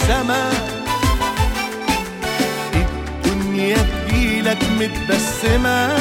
السما الدنيا تجيلك متبسمة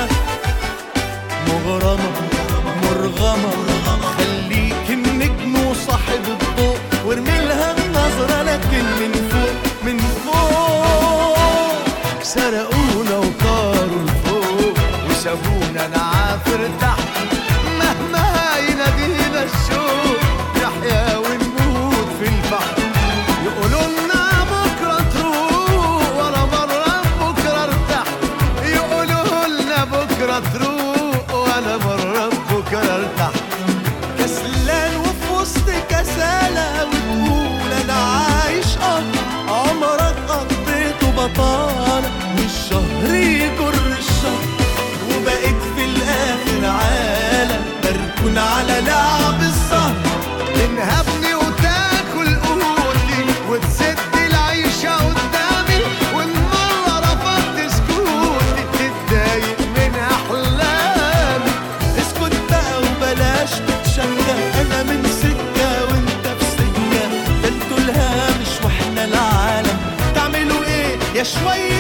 مغرمة مرغمة خليك النجم وصاحب الضوء وارمي لها النظرة لكن من فوق من فوق سرقونا وطاروا لفوق وسابونا نعافر تحت مهما ينادينا الشوق نحيا ونموت في البحر يقولوا لنا بكره تروق ولا مره بكره ارتاح يقولوا لنا بكره تروق ولا مره بكره ارتاح كسلان وفي وسط كسالة وتقول انا عايش اه عمرك قضيته بطالة والشهر يجر الشهر وبقيت في الاخر عالم مركون على لعب السهر تنهبني وتاكل قوتي وتسد العيشة قدامي وان مرة رفضت سكوتي تتضايق من احلامي اسكت بقى وبلاش تتشنجة انا من سكة وانت في سكة ده انتوا الهامش واحنا العالم تعملوا ايه يا شوية